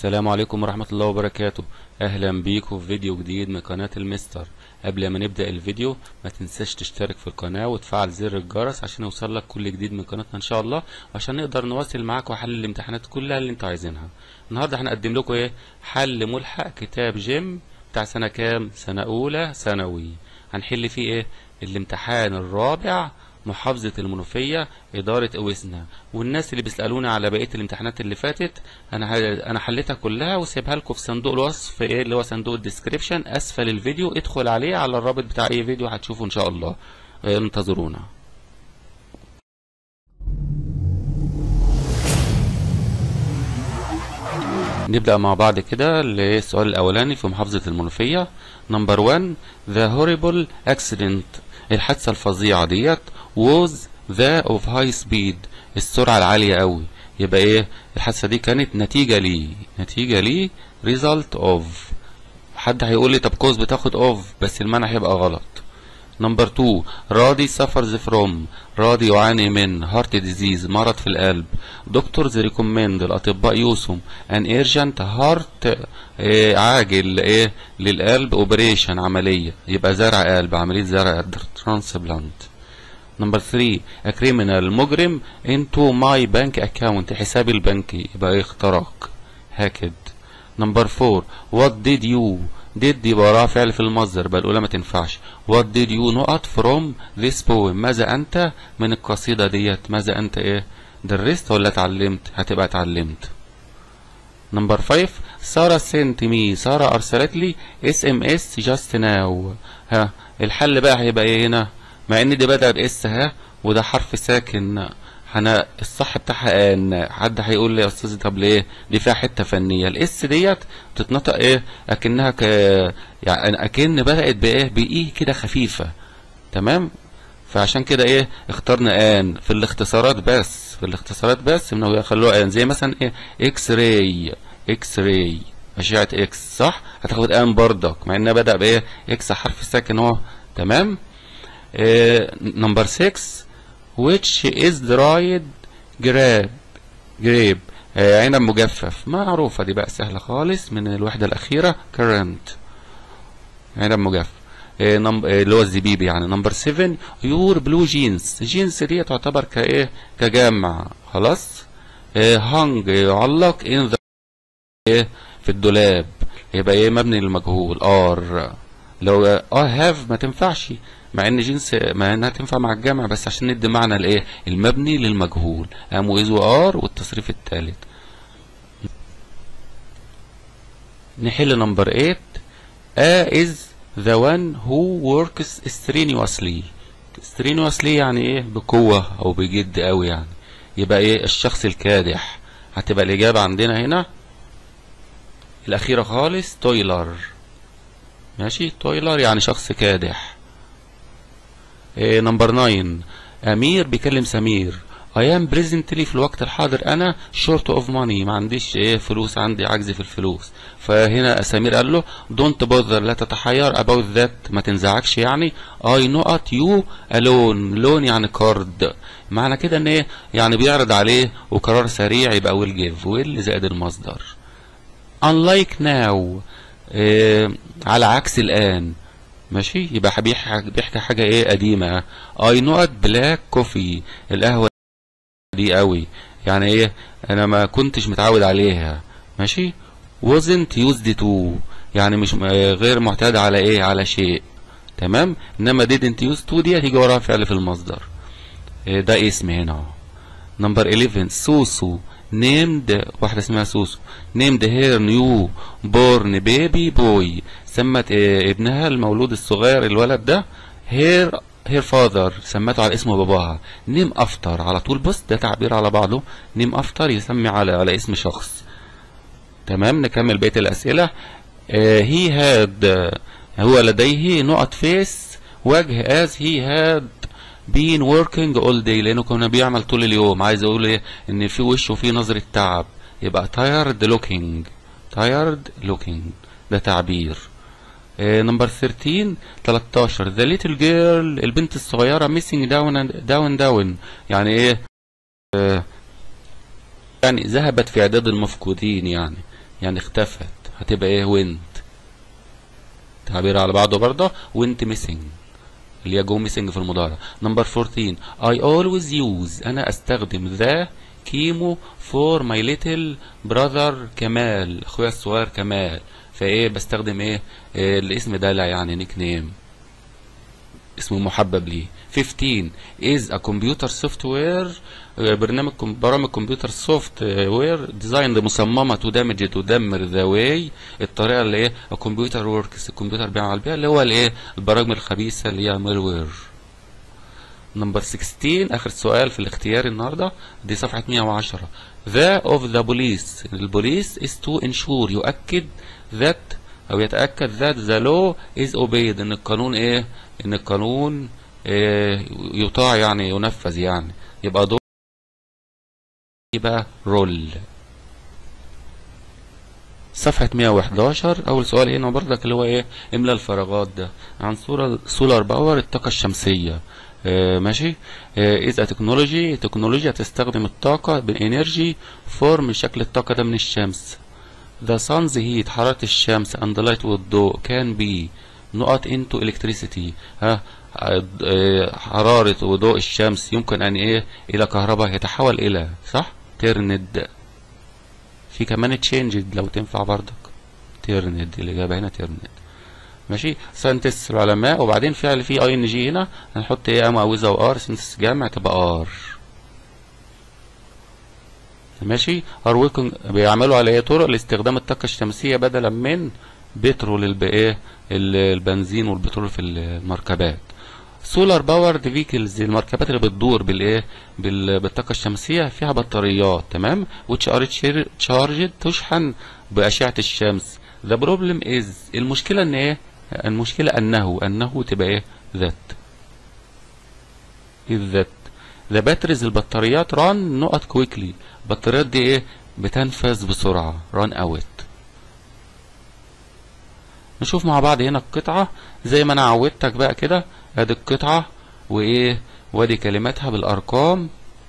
السلام عليكم ورحمة الله وبركاته أهلا بيكم في فيديو جديد من قناة المستر قبل ما نبدأ الفيديو ما تنساش تشترك في القناة وتفعل زر الجرس عشان يوصل لك كل جديد من قناتنا إن شاء الله وعشان نقدر نواصل معاك وحل الامتحانات كلها اللي انتوا عايزينها النهاردة هنقدم لكم ايه حل ملحق كتاب جيم بتاع سنة كام سنة أولى ثانوي هنحل فيه ايه الامتحان الرابع محافظة المنوفية إدارة أوسنا والناس اللي بيسألونا على بقية الامتحانات اللي فاتت أنا ح- أنا حليتها كلها وسيبها لكم في صندوق الوصف إيه اللي هو صندوق الديسكريبشن أسفل الفيديو ادخل عليه على الرابط بتاع أي فيديو هتشوفه إن شاء الله آه، انتظرونا نبدأ مع بعض كده للسؤال الأولاني في محافظة المنوفية نمبر 1 The horrible accident الحادثة الفظيعة ديت was the of high speed السرعة العالية قوي يبقى ايه الحادثة دي كانت نتيجة ليه نتيجة ليه result of حد هيقول لي طب كوز بتاخد of بس المعنى هيبقى غلط نمبر 2 راضي suffers from راضي يعاني من هارت ديزيز مرض في القلب دكتورز ريكومند الاطباء يوصم ان ايرجنت هارت عاجل ايه للقلب اوبريشن عمليه يبقى زرع قلب عمليه زرع ترانسبلانت نمبر 3 a criminal مجرم into my bank account حسابي البنكي يبقى اختراق هاكد نمبر 4 what did you did يبقى وراها فعل في المصدر يبقى الاولى ما تنفعش what did you نقط from this poem ماذا انت من القصيده ديت ماذا انت ايه درست ولا اتعلمت هتبقى اتعلمت نمبر 5 سارة سنت مي سارة ارسلت لي اس ام اس جاست ناو ها الحل بقى هيبقى ايه هنا مع ان دي بدأ باس ها وده حرف ساكن انا الصح بتاعها ان حد هيقول لي يا استاذ طب ليه دي فيها حته فنيه الاس ديت بتتنطق ايه اكنها ك يعني اكن بدات بايه بايه كده خفيفه تمام فعشان كده ايه اخترنا ان في الاختصارات بس في الاختصارات بس انه يخلوها ان زي مثلا ايه اكس راي اكس راي اشعه اكس صح هتاخد ان بردك مع انها بدا بايه اكس حرف ساكن اهو تمام نمبر 6 which is dried grape grape آه عنب مجفف معروفة دي بقى سهلة خالص من الوحدة الأخيرة current عنب مجفف آه نمب... آه اللي هو الزبيب يعني نمبر 7 يور بلو جينز جينز دي تعتبر كايه كجمع خلاص آه هانج يعلق in the ايه في الدولاب يبقى ايه مبني للمجهول ار لو اه هاف ما تنفعش مع ان جنس مع انها تنفع مع الجمع بس عشان ندي معنى الايه المبني للمجهول ام واز وار والتصريف الثالث نحل نمبر 8 A is the one who works strenuously strenuously يعني ايه بقوة او بجد قوي يعني يبقى ايه الشخص الكادح هتبقى الاجابة عندنا هنا الاخيرة خالص تويلر ماشي تويلر يعني شخص كادح إيه نمبر 9 امير بيكلم سمير I am presently في الوقت الحاضر انا short of money ما عنديش ايه فلوس عندي عجز في الفلوس فهنا سمير قال له don't bother لا تتحير about that ما تنزعجش يعني I نقط you alone لون يعني كارد معنى كده ان ايه يعني بيعرض عليه وقرار سريع يبقى will give will زائد المصدر unlike now إيه على عكس الان ماشي يبقى بيحكي بيحكي حاجه ايه قديمه اي نقط بلاك كوفي القهوه دي قوي يعني ايه انا ما كنتش متعود عليها ماشي wasn't used to يعني مش غير معتاد على ايه على شيء تمام انما didn't used to دي هتيجي وراها فعل في المصدر إيه ده اسم هنا نمبر 11 سوسو named واحدة اسمها سوسو named her new born baby boy سمت إيه ابنها المولود الصغير الولد ده her her father سمته على اسم باباها نيم افتر على طول بص ده تعبير على بعضه نيم افتر يسمي على على اسم شخص تمام نكمل بقية الأسئلة هي uh, هاد uh, هو لديه نقط فيس وجه as he had been working all day لأنه كان بيعمل طول اليوم عايز أقول إيه إن في وشه فيه نظرة تعب يبقى tired looking tired looking ده تعبير نمبر 13 13 ذا ليتل جيرل البنت الصغيرة ميسنج داون داون داون يعني ايه آه يعني ذهبت في اعداد المفقودين يعني يعني اختفت هتبقى ايه went تعبير على بعضه برضه went missing اللي هي جو ميسنج في المضارع نمبر 14 I always use انا استخدم ذا كيمو فور ماي ليتل براذر كمال اخويا الصغير كمال فايه بستخدم ايه, إيه الاسم ده لا يعني نيك نيم اسمه محبب ليه 15 is a computer software برنامج برامج كمبيوتر سوفت وير ديزايند مصممه تدمج تدمر ذا واي الطريقه اللي ايه الكمبيوتر وركس الكمبيوتر بيعمل بيها اللي هو الايه البرامج الخبيثه اللي هي ميلوير نمبر 16 اخر سؤال في الاختيار النهارده دي صفحه 110 ذا اوف ذا بوليس البوليس is to ensure يؤكد that او يتاكد that the law is obeyed ان القانون ايه ان القانون إيه يطاع يعني ينفذ يعني يبقى دور يبقى رول صفحة 111 أول سؤال هنا برضك اللي هو إيه إملى الفراغات ده عن صورة سولار باور الطاقة الشمسية آه ماشي إذا تكنولوجي تكنولوجيا تستخدم الطاقة بإنرجي فورم شكل الطاقة ده من الشمس The sun's heat حرارة الشمس and light والضوء can be نقط into electricity ها حرارة وضوء الشمس يمكن أن إيه إلى كهرباء يتحول إلى صح تيرند في كمان تشينجد لو تنفع بردك تيرند الإجابة هنا تيرند ماشي ساينتست العلماء وبعدين فعل في اي ان جي هنا هنحط ايه ام او وار سنتس جامع تبقى ار ماشي ار ويكن بيعملوا على ايه طرق لاستخدام الطاقة الشمسية بدلا من بترول البايه البنزين والبترول في المركبات سولار باورد فيكلز المركبات اللي بتدور بالايه بالطاقه الشمسيه فيها بطاريات تمام which are charged تشحن باشعه الشمس the problem is المشكله ان ايه المشكله انه انه تبقى ايه ذات ذات the batteries البطاريات run نقط كويكلي البطاريات دي ايه بتنفذ بسرعه run out نشوف مع بعض هنا القطعه زي ما انا عودتك بقى كده ادي القطعة وايه وادي كلماتها بالارقام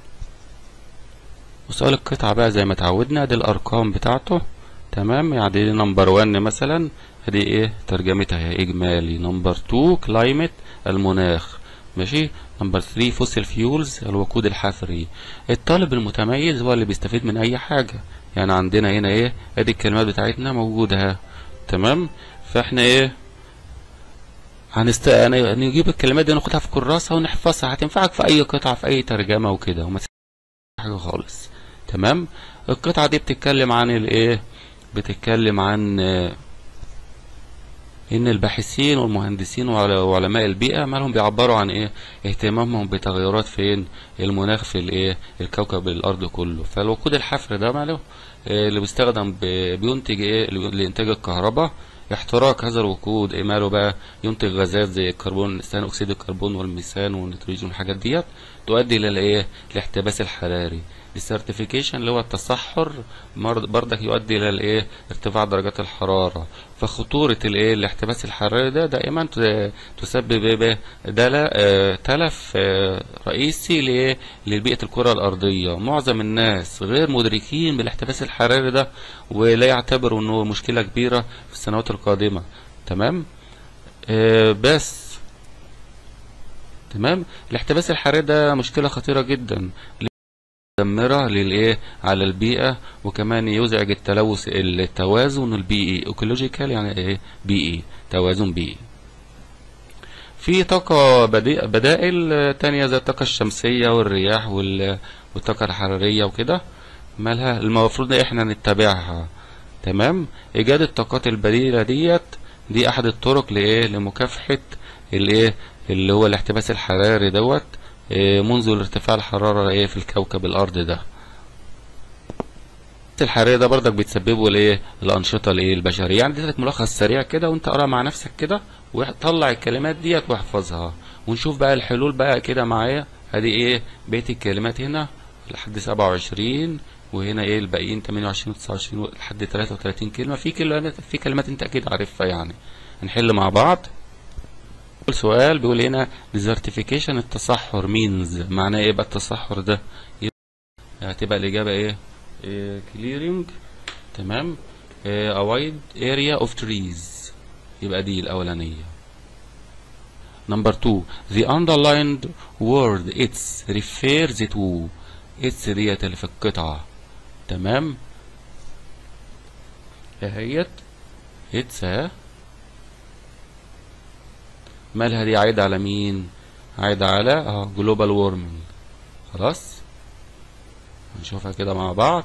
وسؤال القطعة بقى زي ما اتعودنا ادي الارقام بتاعته تمام يعني دي نمبر 1 مثلا ادي ايه ترجمتها هي اجمالي نمبر 2 كلايمت المناخ ماشي نمبر 3 فوسيل فيولز الوقود الحفري الطالب المتميز هو اللي بيستفيد من اي حاجة يعني عندنا هنا ايه ادي الكلمات بتاعتنا موجودة تمام فاحنا ايه هنست... نجيب الكلمات دي ناخدها في كراسة ونحفظها هتنفعك في أي قطعة في أي ترجمة وكده وما حاجة خالص تمام القطعة دي بتتكلم عن الإيه بتتكلم عن إن الباحثين والمهندسين وعلماء البيئة مالهم بيعبروا عن إيه اهتمامهم بتغيرات فين المناخ في الإيه الكوكب الأرض كله فالوقود الحفري ده ماله اللي بيستخدم بينتج إيه لإنتاج الكهرباء احتراق هذا الوقود ماله بقى ينتج غازات زي الكربون ثاني اكسيد الكربون والميثان والنيتروجين والحاجات ديت تؤدي الى الايه الاحتباس الحراري السيرتيفيكيشن اللي هو التصحر بردك يؤدي الى الايه ارتفاع درجات الحراره فخطوره الايه الاحتباس الحراري ده دائما تسبب ايه ده تلف رئيسي لايه لبيئه الكره الارضيه معظم الناس غير مدركين بالاحتباس الحراري ده ولا يعتبروا انه مشكله كبيره في السنوات القادمه تمام آه بس تمام الاحتباس الحراري ده مشكله خطيره جدا مدمرة للايه على البيئة وكمان يزعج التلوث التوازن البيئي ايكولوجيكال يعني ايه بيئي توازن بيئي في طاقة بدائل تانية زي الطاقة الشمسية والرياح والطاقة الحرارية وكده مالها المفروض احنا نتبعها تمام ايجاد الطاقات البديلة ديت دي احد الطرق لايه لمكافحة الايه اللي هو الاحتباس الحراري دوت منذ ارتفاع الحرارة ايه في الكوكب الارض ده الحراري ده برضك بتسببه الايه الانشطه الايه البشريه يعني اديتك ملخص سريع كده وانت اقرا مع نفسك كده وطلع الكلمات ديت واحفظها ونشوف بقى الحلول بقى كده معايا ادي ايه بقيه الكلمات هنا لحد 27 وهنا ايه الباقيين 28 و29 لحد 33 كلمه في كلمات في كلمات انت اكيد عارفها يعني هنحل مع بعض اول سؤال بيقول هنا desertification التصحر means معناه ايه بقى التصحر ده هتبقى الاجابه ايه, إيه clearing تمام a wide area of trees يبقى دي الأولانية number two the underlined word its refers to its ديت اللي في القطعة تمام اهيت its ها مالها دي عايدة على مين عايدة على اه جلوبال وورمنج خلاص هنشوفها كده مع بعض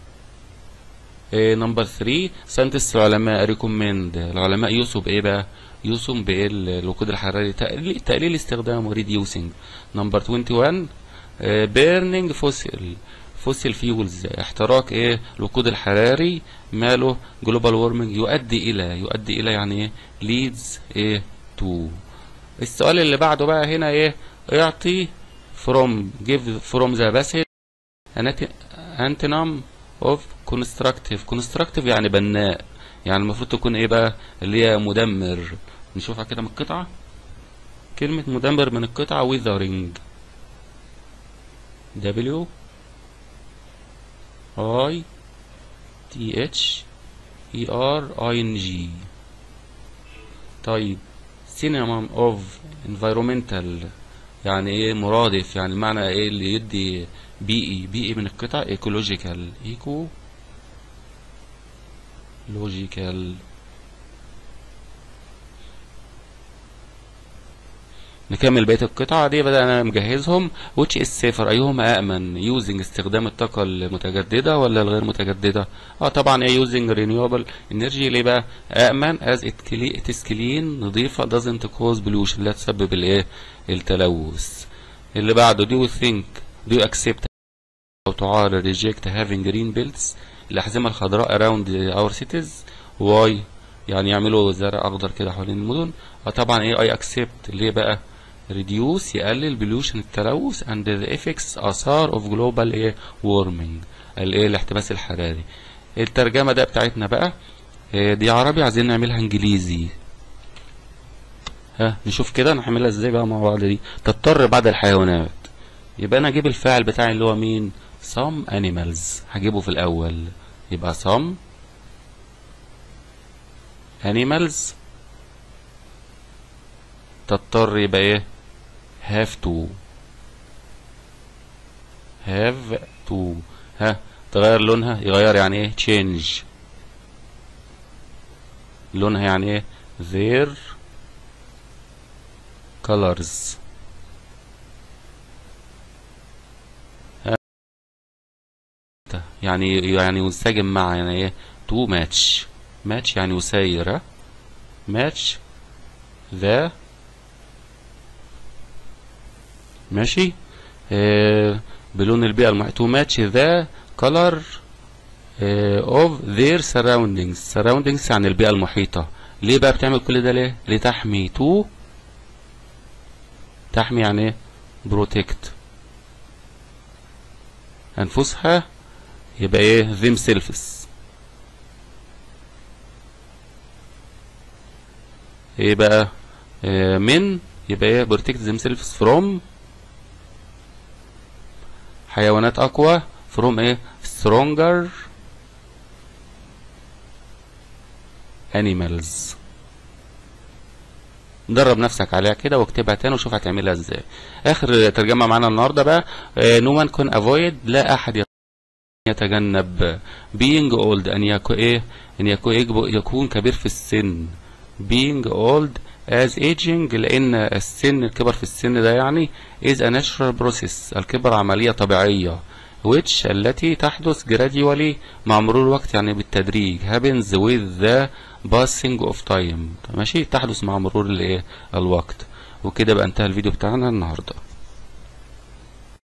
نمبر 3 ساينتست العلماء ريكومند العلماء يوصوا بايه بقى يوصوا بايه الوقود الحراري تقليل, تقليل استخدامه ريديوسنج نمبر 21 بيرنينج فوسيل فوسيل فيولز احتراق ايه الوقود الحراري ماله جلوبال وورمنج يؤدي الى يؤدي الى يعني ايه ليدز ايه تو السؤال اللي بعده بقى هنا ايه اعطي from give from the passage antonym of constructive constructive يعني بناء يعني المفروض تكون ايه بقى اللي هي مدمر نشوفها كده من القطعة كلمة مدمر من القطعة withering W I T H E R I N G طيب synonym of environmental يعني ايه مرادف يعني المعنى ايه اللي يدي بيئي بيئي من القطع ايكولوجيكال ايكو لوجيكال نكمل بقية القطع دي بدأنا مجهزهم which is safer أيهما أأمن using استخدام الطاقة المتجددة ولا الغير متجددة اه طبعا ايه using renewable energy ليه بقى أأمن as it, clean, it is clean نظيفة doesn't cause pollution لا تسبب الايه التلوث اللي بعده do you think do you accept أو تعارض reject having green belts الأحزمة الخضراء around our cities why يعني يعملوا زرع أخضر كده حوالين المدن اه طبعا ايه I accept ليه بقى reduce يقلل pollution التلوث and the effects آثار of global ايه warming الايه الاحتباس الحراري الترجمة ده بتاعتنا بقى إيه دي عربي عايزين نعملها انجليزي ها نشوف كده نعملها ازاي بقى مع بعض دي تضطر بعد الحيوانات يبقى انا اجيب الفاعل بتاعي اللي هو مين some animals هجيبه في الاول يبقى some animals تضطر يبقى ايه have to have to ها تغير لونها يغير يعني ايه change لونها يعني ايه their colors يعني يعني ينسجم مع يعني ايه to match match يعني يسير match the ماشي آه بلون البيئة المحيطة to match the color آه of their surroundings surroundings يعني البيئة المحيطة ليه بقى بتعمل كل ده ليه لتحمي to تحمي يعني ايه protect أنفسها يبقى ايه themselves ايه بقى آه من يبقى ايه protect themselves from حيوانات اقوى from ايه stronger animals درب نفسك عليها كده واكتبها تاني وشوف هتعملها ازاي اخر ترجمه معانا النهارده بقى نو مان كون افويد لا احد يتجنب being old ان يكون ايه ان يكون يكون كبير في السن being old as aging لان السن الكبر في السن ده يعني is a natural process الكبر عمليه طبيعيه which التي تحدث gradually مع مرور الوقت يعني بالتدريج happens with the passing of time ماشي تحدث مع مرور الايه الوقت وكده بقى انتهى الفيديو بتاعنا النهارده